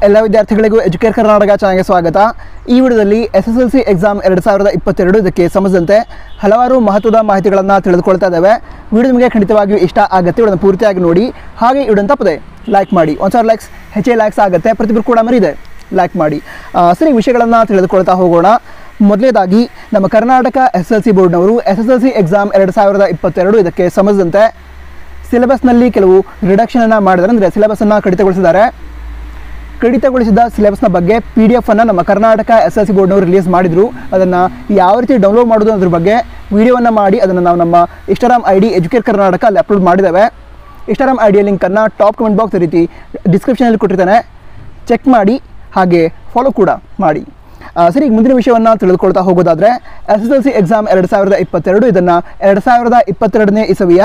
ಎಲ್ಲ ವಿದ್ಯಾರ್ಥಿಗಳಿಗೂ ಎಜುಕೇರ್ ಕರ್ನಾಟಕ ಚಾನಲ್ಗೆ ಸ್ವಾಗತ ಈ ವಿಡಿಯೋದಲ್ಲಿ S S L C exam ಎರಡು ಸಾವಿರದ ಇಪ್ಪತ್ತೆರಡು ಇದಕ್ಕೆ ಸಂಬಂಧಿಸಿದಂತೆ ಹಲವಾರು ಮಹತ್ವದ ಮಾಹಿತಿಗಳನ್ನು ತಿಳಿದುಕೊಳ್ತಾ ಇದ್ದಾವೆ ವಿಡಿಯೋ ನಿಮಗೆ ಖಂಡಿತವಾಗಿಯೂ ಇಷ್ಟ ಆಗುತ್ತೆ ವಿಡಿಯೋನ ಪೂರ್ತಿಯಾಗಿ ನೋಡಿ ಹಾಗೆ ವಿಡಿಯೋ ತಪ್ಪದೆ ಲೈಕ್ ಮಾಡಿ ಒಂದು ಸಾವಿರ ಲೈಕ್ಸ್ ಹೆಚ್ಚೇ ಲೈಕ್ಸ್ ಆಗುತ್ತೆ ಪ್ರತಿಯೊಬ್ಬರು ಕೂಡ ಮರಿದೆ ಲೈಕ್ ಮಾಡಿ ಆ, ಸರಿ ವಿಷಯಗಳನ್ನು ತಿಳಿದುಕೊಳ್ತಾ ಹೋಗೋಣ ಮೊದಲನೇದಾಗಿ ನಮ್ಮ ಕರ್ನಾಟಕ ಎಸ್ ಎಲ್ ಸಿ ಬೋರ್ಡ್ನವರು S S L C exam ಎರಡು ಸಾವಿರದ ಇಪ್ಪತ್ತೆರಡು ಇದಕ್ಕೆ ಸಂಬಂಧಿಸಿದಂತೆ ಸಿಲೆಬಸ್ನಲ್ಲಿ ಕೆಲವು ರಿಡಕ್ಷನನ್ನು ಮಾಡಿದ್ದಾರೆ ಅಂದರೆ ಸಿಲೆಬಸನ್ನು ಕಡಿತಗೊಳಿಸಿದ್ದಾರೆ ಕಡಿತಗೊಳಿಸಿದ ಸಿಲೆಬಸ್ನ ಬಗ್ಗೆ ಪಿ ಡಿ ಎಫನ್ನು ನಮ್ಮ ಕರ್ನಾಟಕ ಎಸ್ ಎಲ್ ಸಿ ಬೋರ್ಡ್ನವರು ರಿಲೀಸ್ ಮಾಡಿದರು ಅದನ್ನು ಯಾವ ರೀತಿ ಡೌನ್ಲೋಡ್ ಮಾಡೋದು ಅದ್ರ ಬಗ್ಗೆ ವಿಡಿಯೋವನ್ನು ಮಾಡಿ ಅದನ್ನು ನಾವು ನಮ್ಮ Instagram I D educate Karnataka ಅಲ್ಲಿ ಅಪ್ಲೋಡ್ ಮಾಡಿದ್ದೇವೆ ಇನ್ಸ್ಟಾಗ್ರಾಮ್ ಐ ಡಿಯ ಲಿಂಕನ್ನು ಟಾಪ್ ಕಮೆಂಟ್ ಬಾಕ್ಸ್ ರೀತಿ ಡಿಸ್ಕ್ರಿಪ್ಷನಲ್ಲಿ ಕೊಟ್ಟಿರ್ತಾನೆ ಚೆಕ್ ಮಾಡಿ ಹಾಗೆ ಫಾಲೋ ಕೂಡ ಮಾಡಿ ಆ, ಸರಿ ಈಗ ಮುಂದಿನ ವಿಷಯವನ್ನು ತಿಳಿದುಕೊಳ್ತಾ ಹೋಗೋದಾದರೆ S S L C exam ಎರಡು ಸಾವಿರದ ಇಪ್ಪತ್ತೆರಡು ಇದನ್ನು ಎರಡು ಸಾವಿರದ ಇಪ್ಪತ್ತೆರಡನೇ ಇಸವಿಯ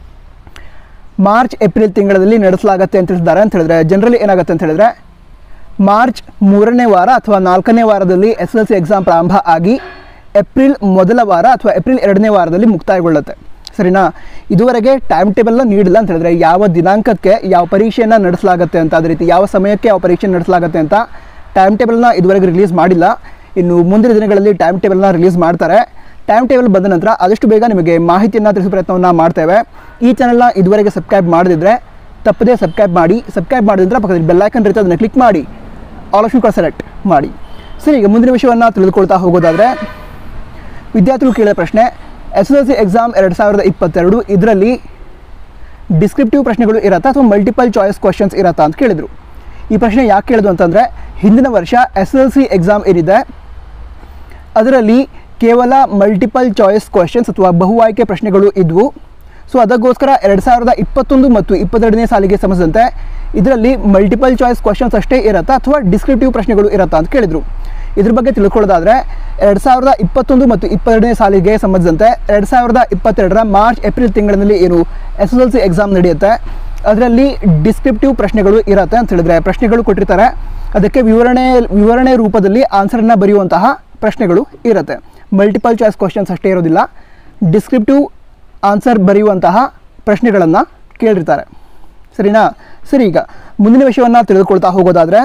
ಮಾರ್ಚ್ ಏಪ್ರಿಲ್ ತಿಂಗಳಲ್ಲಿ ನಡೆಸಲಾಗತ್ತೆ ಅಂತ ತಿಳಿಸಿದ್ದಾರೆ ಅಂತ ಹೇಳಿದ್ರೆ ಜನರಲಿ ಏನಾಗುತ್ತೆ ಅಂತ ಹೇಳಿದ್ರೆ ಮಾರ್ಚ್ ಮೂರನೇ ವಾರ ಅಥವಾ ನಾಲ್ಕನೇ ವಾರದಲ್ಲಿ ಎಸ್ ಎಲ್ ಸಿ ಎಕ್ಸಾಮ್ ಪ್ರಾರಂಭ ಆಗಿ ಏಪ್ರಿಲ್ ಮೊದಲ ವಾರ ಅಥವಾ ಏಪ್ರಿಲ್ ಎರಡನೇ ವಾರದಲ್ಲಿ ಮುಕ್ತಾಯಗೊಳ್ಳುತ್ತೆ ಸರಿನಾ ಇದುವರೆಗೆ ಟೈಮ್ ಟೇಬಲ್ನ ನೀಡಿಲ್ಲ ಅಂತ ಹೇಳಿದ್ರೆ ಯಾವ ದಿನಾಂಕಕ್ಕೆ ಯಾವ ಪರೀಕ್ಷೆಯನ್ನು ನಡೆಸಲಾಗುತ್ತೆ ಅಂತ ಅದೇ ರೀತಿ ಯಾವ ಸಮಯಕ್ಕೆ ಯಾವ ಪರೀಕ್ಷೆ ನಡೆಸಲಾಗುತ್ತೆ ಅಂತ ಟೈಮ್ ಟೇಬಲ್ನ ಇದುವರೆಗೆ ರಿಲೀಸ್ ಮಾಡಿಲ್ಲ ಇನ್ನು ಮುಂದಿನ ದಿನಗಳಲ್ಲಿ ಟೈಮ್ ಟೇಬಲ್ನ ರಿಲೀಸ್ ಮಾಡ್ತಾರೆ ಟೈಮ್ ಟೇಬಲ್ ಬಂದ ನಂತರ ಆದಷ್ಟು ಬೇಗ ನಿಮಗೆ ಮಾಹಿತಿಯನ್ನು ತಿಳಿಸೋ ಪ್ರಯತ್ನವನ್ನು ಮಾಡ್ತೇವೆ ಈ ಚಾನಲ್ನ ಇದುವರೆಗೆ ಸಬ್ಸ್ಕ್ರೈಬ್ ಮಾಡದಿದ್ದರೆ ತಪ್ಪದೇ ಸಬ್ಸ್ಕ್ರೈಬ್ ಮಾಡಿ ಸಬ್ಸ್ಕ್ರೈಬ್ ಮಾಡಿದ್ರೆ ಪಕ್ಕದಲ್ಲಿ ಬೆಲ್ಲೈಕನ್ ಇರುತ್ತೆ ಅದನ್ನು ಕ್ಲಿಕ್ ಮಾಡಿ ಆಲ್ ಆಪ್ಷನ್ ಕೂಡ ಸೆಲೆಕ್ಟ್ ಮಾಡಿ ಸರಿ ಈಗ ಮುಂದಿನ ವಿಷಯವನ್ನು ತಿಳಿದುಕೊಳ್ತಾ ಹೋಗೋದಾದರೆ ವಿದ್ಯಾರ್ಥಿಗಳು ಕೇಳಿದ ಪ್ರಶ್ನೆ S S L C exam ಎರಡು ಸಾವಿರದ ಇಪ್ಪತ್ತೆರಡು ಇದರಲ್ಲಿ ಡಿಸ್ಕ್ರಿಪ್ಟಿವ್ ಪ್ರಶ್ನೆಗಳು ಇರತ್ತಾ ಅಥವಾ ಮಲ್ಟಿಪಲ್ ಚಾಯ್ಸ್ ಕ್ವಶನ್ಸ್ ಇರತ್ತಾ ಅಂತ ಕೇಳಿದರು ಈ ಪ್ರಶ್ನೆ ಯಾಕೆ ಕೇಳಿದ್ರು ಅಂತಂದರೆ ಹಿಂದಿನ ವರ್ಷ ಎಸ್ ಎಲ್ ಸಿ ಎಕ್ಸಾಮ್ ಏನಿದೆ ಅದರಲ್ಲಿ ಕೇವಲ ಮಲ್ಟಿಪಲ್ ಚಾಯ್ಸ್ ಕ್ವಶನ್ಸ್ ಅಥವಾ ಬಹು ಆಯ್ಕೆ ಪ್ರಶ್ನೆಗಳು ಇದ್ವು ಸೊ ಅದಕ್ಕೋಸ್ಕರ ಎರಡು ಸಾವಿರದ ಇಪ್ಪತ್ತೊಂದು ಮತ್ತು ಇಪ್ಪತ್ತೆರಡನೇ ಸಾಲಿಗೆ ಸಂಬಂಧಿಸಿದಂತೆ ಇದರಲ್ಲಿ ಮಲ್ಟಿಪಲ್ ಚಾಯ್ಸ್ ಕ್ವಶನ್ಸ್ ಅಷ್ಟೇ ಇರತ್ತಾ ಅಥವಾ ಡಿಸ್ಕ್ರಿಪ್ಟಿವ್ ಪ್ರಶ್ನೆಗಳು ಇರತ್ತಾ ಅಂತ ಕೇಳಿದರು ಇದ್ರ ಬಗ್ಗೆ ತಿಳ್ಕೊಳ್ಳೋದಾದರೆ ಎರಡು ಸಾವಿರದ ಇಪ್ಪತ್ತೊಂದು ಮತ್ತು ಇಪ್ಪತ್ತೆರಡನೇ ಸಾಲಿಗೆ ಸಂಬಂಧಿಸಿದಂತೆ ಎರಡು ಸಾವಿರದ ಇಪ್ಪತ್ತೆರಡರ ಮಾರ್ಚ್ ಏಪ್ರಿಲ್ ತಿಂಗಳಿನಲ್ಲಿ ಏನು S S L C exam ನಡೆಯುತ್ತೆ ಅದರಲ್ಲಿ ಡಿಸ್ಕ್ರಿಪ್ಟಿವ್ ಪ್ರಶ್ನೆಗಳು ಇರತ್ತೆ ಅಂತ ಹೇಳಿದ್ರೆ ಪ್ರಶ್ನೆಗಳು ಕೊಟ್ಟಿರ್ತಾರೆ ಅದಕ್ಕೆ ವಿವರಣೆ ವಿವರಣೆ ರೂಪದಲ್ಲಿ ಆನ್ಸರನ್ನು ಬರೆಯುವಂತಹ ಪ್ರಶ್ನೆಗಳು ಇರುತ್ತೆ ಮಲ್ಟಿಪಲ್ ಚಾಯ್ಸ್ ಕ್ವಶನ್ಸ್ ಅಷ್ಟೇ ಇರೋದಿಲ್ಲ ಡಿಸ್ಕ್ರಿಪ್ಟಿವ್ ಆನ್ಸರ್ ಬರೆಯುವಂತಹ ಪ್ರಶ್ನೆಗಳನ್ನು ಕೇಳಿರ್ತಾರೆ ಸರಿನಾ ಸರಿ ಈಗ ಮುಂದಿನ ವಿಷಯವನ್ನು ತಿಳಿದುಕೊಳ್ತಾ ಹೋಗೋದಾದರೆ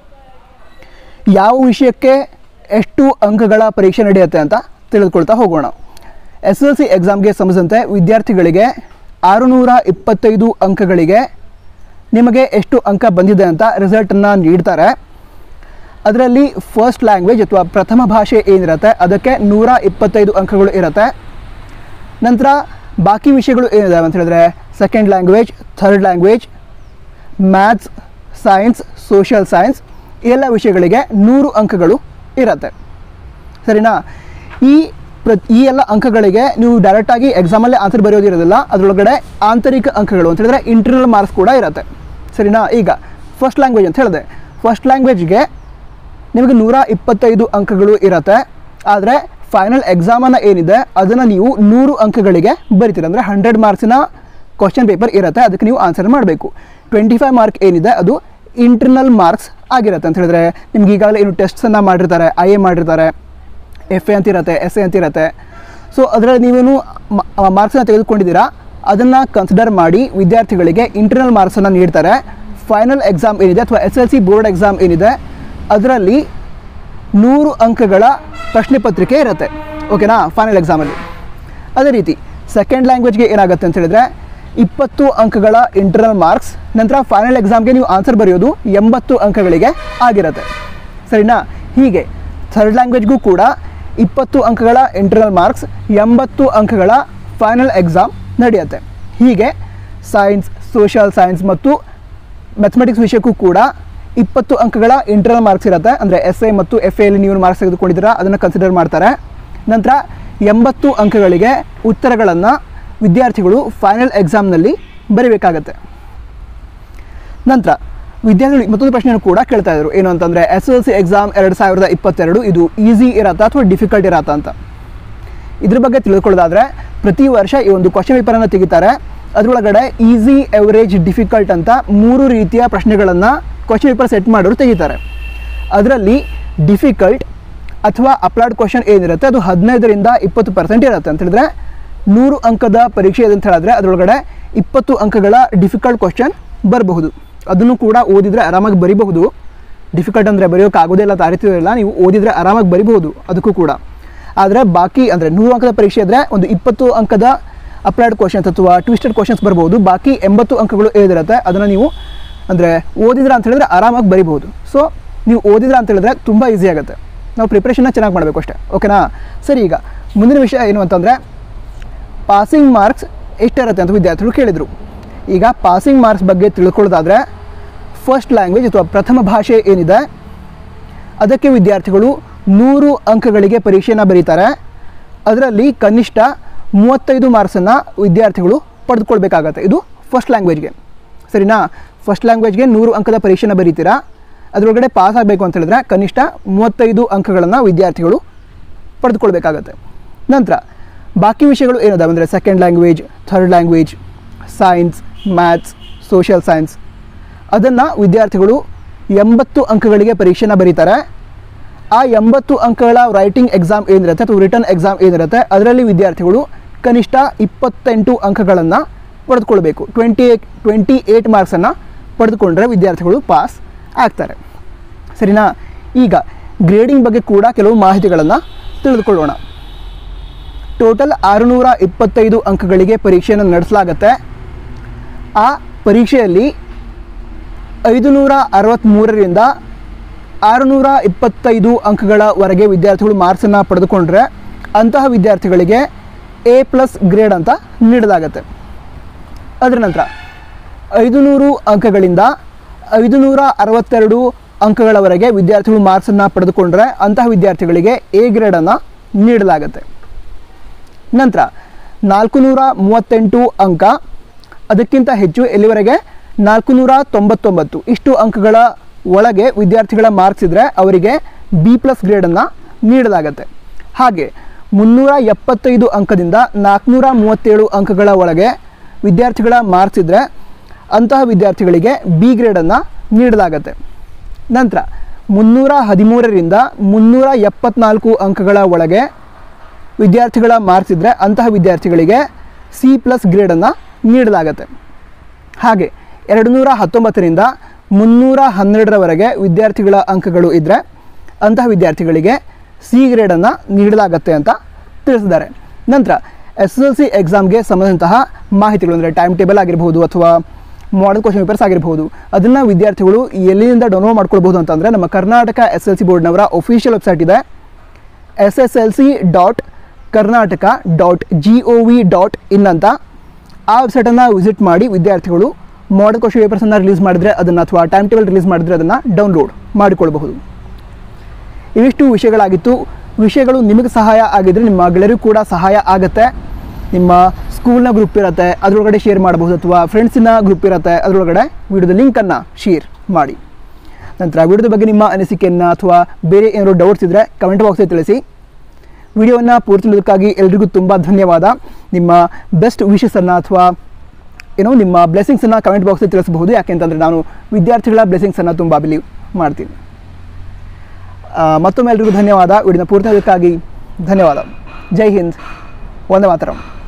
ಯಾವ ವಿಷಯಕ್ಕೆ ಎಷ್ಟು ಅಂಕಗಳ ಪರೀಕ್ಷೆ ನಡೆಯುತ್ತೆ ಅಂತ ತಿಳಿದುಕೊಳ್ತಾ ಹೋಗೋಣ ಎಸ್ ಎಲ್ ಸಿ ಎಕ್ಸಾಮ್ಗೆ ಸಂಬಂಧಿಸಿದಂತೆ ವಿದ್ಯಾರ್ಥಿಗಳಿಗೆ ಆರುನೂರ ಇಪ್ಪತ್ತೈದು ಅಂಕಗಳಿಗೆ ನಿಮಗೆ ಎಷ್ಟು ಅಂಕ ಬಂದಿದೆ ಅಂತ ರಿಸಲ್ಟನ್ನು ನೀಡ್ತಾರೆ ಅದರಲ್ಲಿ ಫಸ್ಟ್ ಲ್ಯಾಂಗ್ವೇಜ್ ಅಥವಾ ಪ್ರಥಮ ಭಾಷೆ ಏನಿರುತ್ತೆ ಅದಕ್ಕೆ ನೂರ ಇಪ್ಪತ್ತೈದು ಅಂಕಗಳು ಇರುತ್ತೆ ನಂತರ ಬಾಕಿ ವಿಷಯಗಳು ಏನಿದಾವೆ ಅಂತ ಹೇಳಿದ್ರೆ second language third language maths science social science ಈ ಎಲ್ಲ ವಿಷಯಗಳಿಗೆ ನೂರು ಅಂಕಗಳು ಇರುತ್ತೆ ಸರಿನಾ ಈ ಪ್ರ ಈ ಎಲ್ಲ ಅಂಕಗಳಿಗೆ ನೀವು ಡೈರೆಕ್ಟಾಗಿ ಎಕ್ಸಾಮಲ್ಲೇ ಆನ್ಸರ್ ಬರೆಯೋದಿರೋದಿಲ್ಲ ಅದರೊಳಗಡೆ ಆಂತರಿಕ ಅಂಕಗಳು ಅಂತ ಹೇಳಿದ್ರೆ ಇಂಟರ್ನಲ್ ಮಾರ್ಕ್ಸ್ ಕೂಡ ಇರುತ್ತೆ ಸರಿನಾ ಈಗ ಫಸ್ಟ್ ಲ್ಯಾಂಗ್ವೇಜ್ ಅಂತ ಹೇಳಿದೆ ಫಸ್ಟ್ ಲ್ಯಾಂಗ್ವೇಜ್ಗೆ ನಿಮಗೆ ನೂರ ಇಪ್ಪತ್ತೈದು ಅಂಕಗಳು ಇರುತ್ತೆ ಆದರೆ ಫೈನಲ್ ಎಕ್ಸಾಮನ್ನು ಏನಿದೆ ಅದನ್ನು ನೀವು ನೂರು ಅಂಕಗಳಿಗೆ ಬರಿತೀರ ಅಂದರೆ ಹಂಡ್ರೆಡ್ ಮಾರ್ಕ್ಸಿನ ಕ್ವಶನ್ ಪೇಪರ್ ಇರುತ್ತೆ ಅದಕ್ಕೆ ನೀವು ಆನ್ಸರ್ ಮಾಡಬೇಕು ಟ್ವೆಂಟಿ ಫೈವ್ ಮಾರ್ಕ್ ಏನಿದೆ ಅದು ಇಂಟರ್ನಲ್ ಮಾರ್ಕ್ಸ್ ಆಗಿರುತ್ತೆ ಅಂತ ಹೇಳಿದ್ರೆ ನಿಮ್ಗೆ ಈಗಾಗಲೇ ಏನು ಟೆಸ್ಟ್ಸನ್ನು ಮಾಡಿರ್ತಾರೆ ಐ ಎ ಮಾಡಿರ್ತಾರೆ ಎಫ್ ಎ ಅಂತಿರತ್ತೆ ಎಸ್ ಎ ಅಂತಿರತ್ತೆ ಸೊ ಅದರಲ್ಲಿ ನೀವೇನು ಮಾರ್ಕ್ಸನ್ನು ತೆಗೆದುಕೊಂಡಿದ್ದೀರಾ ಅದನ್ನು ಕನ್ಸಿಡರ್ ಮಾಡಿ ವಿದ್ಯಾರ್ಥಿಗಳಿಗೆ ಇಂಟರ್ನಲ್ ಮಾರ್ಕ್ಸನ್ನು ನೀಡ್ತಾರೆ ಫೈನಲ್ ಎಕ್ಸಾಮ್ ಏನಿದೆ ಅಥವಾ S L C board exam ಏನಿದೆ ಅದರಲ್ಲಿ ನೂರು ಅಂಕಗಳ ಪ್ರಶ್ನೆ ಪತ್ರಿಕೆ ಇರುತ್ತೆ ಓಕೆನಾ ಫೈನಲ್ ಎಕ್ಸಾಮಲ್ಲಿ ಅದೇ ರೀತಿ ಸೆಕೆಂಡ್ ಲ್ಯಾಂಗ್ವೇಜ್ಗೆ ಏನಾಗುತ್ತೆ ಅಂತ ಹೇಳಿದ್ರೆ ಇಪ್ಪತ್ತು ಅಂಕಗಳ ಇಂಟರ್ನಲ್ ಮಾರ್ಕ್ಸ್ ನಂತರ ಫೈನಲ್ ಎಕ್ಸಾಮ್ಗೆ ನೀವು ಆನ್ಸರ್ ಬರೆಯೋದು ಎಂಬತ್ತು ಅಂಕಗಳಿಗೆ ಆಗಿರುತ್ತೆ ಸರಿನಾ ಹೀಗೆ ಥರ್ಡ್ ಲ್ಯಾಂಗ್ವೇಜ್ಗೂ ಕೂಡ ಇಪ್ಪತ್ತು ಅಂಕಗಳ ಇಂಟರ್ನಲ್ ಮಾರ್ಕ್ಸ್ ಎಂಬತ್ತು ಅಂಕಗಳ ಫೈನಲ್ ಎಕ್ಸಾಮ್ ನಡೆಯುತ್ತೆ ಹೀಗೆ ಸೈನ್ಸ್ ಸೋಷಿಯಲ್ ಸೈನ್ಸ್ ಮತ್ತು ಮ್ಯಾಥಮೆಟಿಕ್ಸ್ ವಿಷಯಕ್ಕೂ ಕೂಡ ಇಪ್ಪತ್ತು ಅಂಕಗಳ ಇಂಟರ್ನಲ್ ಮಾರ್ಕ್ಸ್ ಇರುತ್ತೆ ಅಂದರೆ ಎಸ್ ಎ ಮತ್ತು ಎಫ್ ಎಲ್ಲಿ ನೀವು ಮಾರ್ಕ್ಸ್ ತೆಗೆದುಕೊಂಡಿದ್ದೀರಾ ಅದನ್ನು ಕನ್ಸಿಡರ್ ಮಾಡ್ತಾರೆ ನಂತರ ಎಂಬತ್ತು ಅಂಕಗಳಿಗೆ ಉತ್ತರಗಳನ್ನು ವಿದ್ಯಾರ್ಥಿಗಳು ಫೈನಲ್ ಎಕ್ಸಾಮ್ನಲ್ಲಿ ಬರೀಬೇಕಾಗತ್ತೆ ನಂತರ ವಿದ್ಯಾರ್ಥಿಗಳು ಮತ್ತೊಂದು ಪ್ರಶ್ನೆಯನ್ನು ಕೂಡ ಕೇಳ್ತಾ ಇದ್ರು ಏನು ಅಂತಂದರೆ ಎಸ್ ಎಲ್ ಸಿ ಎಕ್ಸಾಮ್ ಎರಡು ಸಾವಿರದ ಇಪ್ಪತ್ತೆರಡು ಇದು ಈಸಿ ಇರತ್ತಾ ಅಥವಾ ಡಿಫಿಕಲ್ಟ್ ಇರತ್ತಾ ಅಂತ ಇದ್ರ ಬಗ್ಗೆ ತಿಳ್ಕೊಳ್ಳೋದಾದರೆ ಪ್ರತಿ ವರ್ಷ ಈ ಒಂದು ಕ್ವಶನ್ ಪೇಪರನ್ನು ತೆಗಿತಾರೆ ಅದರೊಳಗಡೆ ಈಸಿ ಎವರೇಜ್ ಡಿಫಿಕಲ್ಟ್ ಅಂತ ಮೂರು ರೀತಿಯ ಪ್ರಶ್ನೆಗಳನ್ನು ಕ್ವಶನ್ ಪೇಪರ್ ಸೆಟ್ ಮಾಡೋರು ತೆಗಿತಾರೆ ಅದರಲ್ಲಿ ಡಿಫಿಕಲ್ಟ್ ಅಥವಾ ಅಪ್ಲೈಡ್ ಕ್ವಶನ್ ಏನಿರುತ್ತೆ ಅದು ಹದಿನೈದರಿಂದ ಇಪ್ಪತ್ತು ಪರ್ಸೆಂಟ್ ಇರುತ್ತೆ ಅಂತ ಹೇಳಿದ್ರೆ ನೂರು ಅಂಕದ ಪರೀಕ್ಷೆ ಇದೆ ಅಂತ ಹೇಳಿದ್ರೆ ಅದರೊಳಗಡೆ ಇಪ್ಪತ್ತು ಅಂಕಗಳ ಡಿಫಿಕಲ್ಟ್ ಕ್ವಶನ್ ಬರಬಹುದು ಅದನ್ನು ಕೂಡ ಓದಿದರೆ ಆರಾಮಾಗಿ ಬರಿಬಹುದು ಡಿಫಿಕಲ್ಟ್ ಅಂದರೆ ಬರೆಯೋಕೆ ಆಗೋದೇ ಇಲ್ಲ ತಾರಿತಿರಲ್ಲ ನೀವು ಓದಿದರೆ ಆರಾಮಾಗಿ ಬರಿಬಹುದು ಅದಕ್ಕೂ ಕೂಡ ಆದರೆ ಬಾಕಿ ಅಂದರೆ ನೂರು ಅಂಕದ ಪರೀಕ್ಷೆ ಇದ್ದರೆ ಒಂದು ಇಪ್ಪತ್ತು ಅಂಕದ ಅಪ್ಲೈಡ್ ಕ್ವಶನ್ಸ್ ಅಥವಾ ಟ್ವಿಸ್ಟೆಡ್ ಕ್ವಶನ್ಸ್ ಬರ್ಬೋದು ಬಾಕಿ ಎಂಬತ್ತು ಅಂಕಗಳು ಏನಿರುತ್ತೆ ಅದನ್ನು ನೀವು ಅಂದರೆ ಓದಿದ್ರ ಅಂತ ಹೇಳಿದ್ರೆ ಆರಾಮಾಗಿ ಬರಿಬೋದು ಸೊ ನೀವು ಓದಿದ್ರ ಅಂತ ಹೇಳಿದ್ರೆ ತುಂಬ ಈಸಿ ಆಗುತ್ತೆ ನಾವು ಪ್ರಿಪ್ರೇಷನ್ನ ಚೆನ್ನಾಗಿ ಮಾಡಬೇಕು ಅಷ್ಟೇ ಓಕೆನಾ ಸರಿ ಈಗ ಮುಂದಿನ ವಿಷಯ ಏನು ಅಂತಂದರೆ ಪಾಸಿಂಗ್ ಮಾರ್ಕ್ಸ್ ಎಷ್ಟಿರುತ್ತೆ ಅಂತ ವಿದ್ಯಾರ್ಥಿಗಳು ಕೇಳಿದರು ಈಗ ಪಾಸಿಂಗ್ ಮಾರ್ಕ್ಸ್ ಬಗ್ಗೆ ತಿಳ್ಕೊಳ್ಳೋದಾದರೆ ಫಸ್ಟ್ ಲ್ಯಾಂಗ್ವೇಜ್ ಅಥವಾ ಪ್ರಥಮ ಭಾಷೆ ಏನಿದೆ ಅದಕ್ಕೆ ವಿದ್ಯಾರ್ಥಿಗಳು ನೂರು ಅಂಕಗಳಿಗೆ ಪರೀಕ್ಷೆಯನ್ನು ಬರೀತಾರೆ ಅದರಲ್ಲಿ ಕನಿಷ್ಠ ಮೂವತ್ತೈದು ಮಾರ್ಕ್ಸನ್ನು ವಿದ್ಯಾರ್ಥಿಗಳು ಪಡೆದುಕೊಳ್ಬೇಕಾಗತ್ತೆ ಇದು ಫಸ್ಟ್ ಲ್ಯಾಂಗ್ವೇಜ್ಗೆ ಸರಿನಾ ಫಸ್ಟ್ ಲ್ಯಾಂಗ್ವೇಜ್ಗೆ ನೂರು ಅಂಕದ ಪರೀಕ್ಷೆನ ಬರೀತೀರಾ ಅದರೊಳಗಡೆ ಪಾಸ್ ಆಗಬೇಕು ಅಂತ ಹೇಳಿದ್ರೆ ಕನಿಷ್ಠ ಮೂವತ್ತೈದು ಅಂಕಗಳನ್ನು ವಿದ್ಯಾರ್ಥಿಗಳು ಪಡೆದುಕೊಳ್ಬೇಕಾಗತ್ತೆ ನಂತರ ಬಾಕಿ ವಿಷಯಗಳು ಏನಿದಾವೆ ಅಂದರೆ second language third language science maths social science ಅದನ್ನು ವಿದ್ಯಾರ್ಥಿಗಳು ಎಂಬತ್ತು ಅಂಕಗಳಿಗೆ ಪರೀಕ್ಷೆನ ಬರೀತಾರೆ ಆ ಎಂಬತ್ತು ಅಂಕಗಳ ರೈಟಿಂಗ್ ಎಕ್ಸಾಮ್ ಏನಿರುತ್ತೆ ಅಥವಾ ರಿಟರ್ನ್ ಎಕ್ಸಾಮ್ ಏನಿರುತ್ತೆ ಅದರಲ್ಲಿ ವಿದ್ಯಾರ್ಥಿಗಳು ಕನಿಷ್ಠ ಇಪ್ಪತ್ತೆಂಟು ಅಂಕಗಳನ್ನು ಪಡೆದುಕೊಳ್ಬೇಕು ಟ್ವೆಂಟಿ ಏಟ್ ಟ್ವೆಂಟಿ ಏಯ್ಟ್ ಮಾರ್ಕ್ಸನ್ನು ಪಡೆದುಕೊಂಡ್ರೆ ವಿದ್ಯಾರ್ಥಿಗಳು ಪಾಸ್ ಆಗ್ತಾರೆ ಸರಿನಾ ಈಗ ಗ್ರೇಡಿಂಗ್ ಬಗ್ಗೆ ಕೂಡ ಕೆಲವು ಮಾಹಿತಿಗಳನ್ನು ತಿಳಿದುಕೊಳ್ಳೋಣ ಟೋಟಲ್ ಆರುನೂರ ಇಪ್ಪತ್ತೈದು ಅಂಕಗಳಿಗೆ ಪರೀಕ್ಷೆಯನ್ನು ನಡೆಸಲಾಗತ್ತೆ ಆ ಪರೀಕ್ಷೆಯಲ್ಲಿ ಐದುನೂರ ಅರವತ್ತ್ಮೂರರಿಂದ ಆರುನೂರ ಇಪ್ಪತ್ತೈದು ಅಂಕಗಳವರೆಗೆ ವಿದ್ಯಾರ್ಥಿಗಳು ಮಾರ್ಕ್ಸನ್ನು ಪಡೆದುಕೊಂಡ್ರೆ ಅಂತಹ ವಿದ್ಯಾರ್ಥಿಗಳಿಗೆ ಎ ಪ್ಲಸ್ ಗ್ರೇಡ್ ಅಂತ ನೀಡಲಾಗತ್ತೆ ಅದರ ನಂತರ ಐದುನೂರು ಅಂಕಗಳಿಂದ ಐದುನೂರ ಅರವತ್ತೆರಡು ಅಂಕಗಳವರೆಗೆ ವಿದ್ಯಾರ್ಥಿಗಳು ಮಾರ್ಕ್ಸನ್ನು ಪಡೆದುಕೊಂಡ್ರೆ ಅಂತಹ ವಿದ್ಯಾರ್ಥಿಗಳಿಗೆ ಎ ಗ್ರೇಡನ್ನು ನೀಡಲಾಗತ್ತೆ ನಂತರ ನಾಲ್ಕು ನೂರ ಮೂವತ್ತೆಂಟು ಅಂಕ ಅದಕ್ಕಿಂತ ಹೆಚ್ಚು ಎಲ್ಲಿವರೆಗೆ ನಾಲ್ಕು ನೂರ ತೊಂಬತ್ತೊಂಬತ್ತು ಇಷ್ಟು ಅಂಕಗಳ ಒಳಗೆ ವಿದ್ಯಾರ್ಥಿಗಳ ಮಾರ್ಕ್ಸ್ ಇದ್ದರೆ ಅವರಿಗೆ ಬಿ ಪ್ಲಸ್ ಗ್ರೇಡನ್ನು ನೀಡಲಾಗತ್ತೆ ಹಾಗೆ ಮುನ್ನೂರ ಎಪ್ಪತ್ತೈದು ಅಂಕದಿಂದ ನಾಲ್ಕುನೂರ ಮೂವತ್ತೇಳು ಅಂಕಗಳ ಒಳಗೆ ವಿದ್ಯಾರ್ಥಿಗಳ ಮಾರ್ಕ್ಸ್ ಇದ್ದರೆ ಅಂತಹ ವಿದ್ಯಾರ್ಥಿಗಳಿಗೆ ಬಿ ಗ್ರೇಡನ್ನು ನೀಡಲಾಗತ್ತೆ ನಂತರ ಮುನ್ನೂರ ಹದಿಮೂರರಿಂದ ಮುನ್ನೂರ ಎಪ್ಪತ್ನಾಲ್ಕು ಅಂಕಗಳ ಒಳಗೆ ವಿದ್ಯಾರ್ಥಿಗಳ ಮಾರ್ಕ್ಸ್ ಇದ್ದರೆ ಅಂತಹ ವಿದ್ಯಾರ್ಥಿಗಳಿಗೆ ಸಿ ಪ್ಲಸ್ ಗ್ರೇಡನ್ನು ನೀಡಲಾಗತ್ತೆ ಹಾಗೆ ಎರಡು ನೂರ ಹತ್ತೊಂಬತ್ತರಿಂದ ಮುನ್ನೂರ ಹನ್ನೆರಡರವರೆಗೆ ವಿದ್ಯಾರ್ಥಿಗಳ ಅಂಕಗಳು ಇದ್ದರೆ ಅಂತಹ ವಿದ್ಯಾರ್ಥಿಗಳಿಗೆ ಸಿ ಗ್ರೇಡನ್ನು ನೀಡಲಾಗತ್ತೆ ಅಂತ ತಿಳಿಸಿದ್ದಾರೆ ನಂತರ ಎಸ್ ಎಸ್ ಎಲ್ ಸಿ ಎಕ್ಸಾಮ್ಗೆ ಸಂಬಂಧಿಸಿದಂತಹ ಮಾಹಿತಿಗಳು ಅಂದರೆ ಟೈಮ್ ಟೇಬಲ್ ಆಗಿರ್ಬೋದು ಅಥವಾ ಮಾಡಲ್ ಕ್ವಶನ್ ಪೇಪರ್ಸ್ ಆಗಿರ್ಬೋದು ಅದನ್ನು ವಿದ್ಯಾರ್ಥಿಗಳು ಎಲ್ಲಿಂದ ಡೌನ್ಲೋಡ್ ಮಾಡ್ಕೊಳ್ಬೋದು ಅಂತಂದರೆ ನಮ್ಮ ಕರ್ನಾಟಕ ಎಸ್ ಎಲ್ ಸಿ ಬೋರ್ಡ್ನವರ ಒಫಿಷಿಯಲ್ ವೆಬ್ಸೈಟ್ ಇದೆ S S L C dot Karnataka dot G O V dot in ಅಂತ ಆ ವೆಬ್ಸೈಟನ್ನು ವಿಸಿಟ್ ಮಾಡಿ ವಿದ್ಯಾರ್ಥಿಗಳು ಮಾಡಲ್ ಕ್ವಶನ್ ಪೇಪರ್ಸನ್ನು ರಿಲೀಸ್ ಮಾಡಿದರೆ ಅದನ್ನು ಅಥವಾ ಟೈಮ್ ಟೇಬಲ್ ರಿಲೀಸ್ ಮಾಡಿದರೆ ಅದನ್ನು ಡೌನ್ಲೋಡ್ ಮಾಡಿಕೊಳ್ಳಬಹುದು ಇವಿಷ್ಟು ವಿಷಯಗಳಾಗಿತ್ತು ವಿಷಯಗಳು ನಿಮಗೆ ಸಹಾಯ ಆಗಿದ್ದರೆ ನಿಮ್ಮ ಗೆಳೆಯರಿಗೂ ಕೂಡ ಸಹಾಯ ಆಗುತ್ತೆ ನಿಮ್ಮ ಸ್ಕೂಲ್ನ ಗ್ರೂಪ್ ಇರುತ್ತೆ ಅದರೊಳಗಡೆ ಶೇರ್ ಮಾಡಬಹುದು ಅಥವಾ ಫ್ರೆಂಡ್ಸಿನ ಗ್ರೂಪ್ ಇರುತ್ತೆ ಅದರೊಳಗಡೆ ವಿಡಿಯೋದ ಲಿಂಕನ್ನು ಶೇರ್ ಮಾಡಿ ನಂತರ ವಿಡಿಯೋದ ಬಗ್ಗೆ ನಿಮ್ಮ ಅನಿಸಿಕೆಯನ್ನು ಅಥವಾ ಬೇರೆ ಏನಾದರೂ ಡೌಟ್ಸ್ ಇದ್ದರೆ ಕಮೆಂಟ್ ಬಾಕ್ಸಲ್ಲಿ ತಿಳಿಸಿ ವಿಡಿಯೋವನ್ನು ಪೂರ್ತಿ ನೋಡೋದಕ್ಕಾಗಿ ಎಲ್ರಿಗೂ ತುಂಬ ಧನ್ಯವಾದ ನಿಮ್ಮ ಬೆಸ್ಟ್ ವಿಶಸನ್ನು ಅಥವಾ ಏನೋ ನಿಮ್ಮ ಬ್ಲೆಸ್ಸಿಂಗ್ಸನ್ನು ಕಮೆಂಟ್ ಬಾಕ್ಸಲ್ಲಿ ತಿಳಿಸಬಹುದು ಯಾಕೆಂತಂದರೆ ನಾನು ವಿದ್ಯಾರ್ಥಿಗಳ ಬ್ಲೆಸ್ಸಿಂಗ್ಸನ್ನು ತುಂಬ ಬಿಲೀವ್ ಮಾಡ್ತೀನಿ ಆ, ಮತ್ತೊಮ್ಮೆ ಎಲ್ರಿಗೂ ಧನ್ಯವಾದ ವಿಡಿಯೋನ ಪೂರ್ತಿ ನೋಡೋದಕ್ಕಾಗಿ ಧನ್ಯವಾದ ಜೈ ಹಿಂದ್ ವಂದೇ ಮಾತರಂ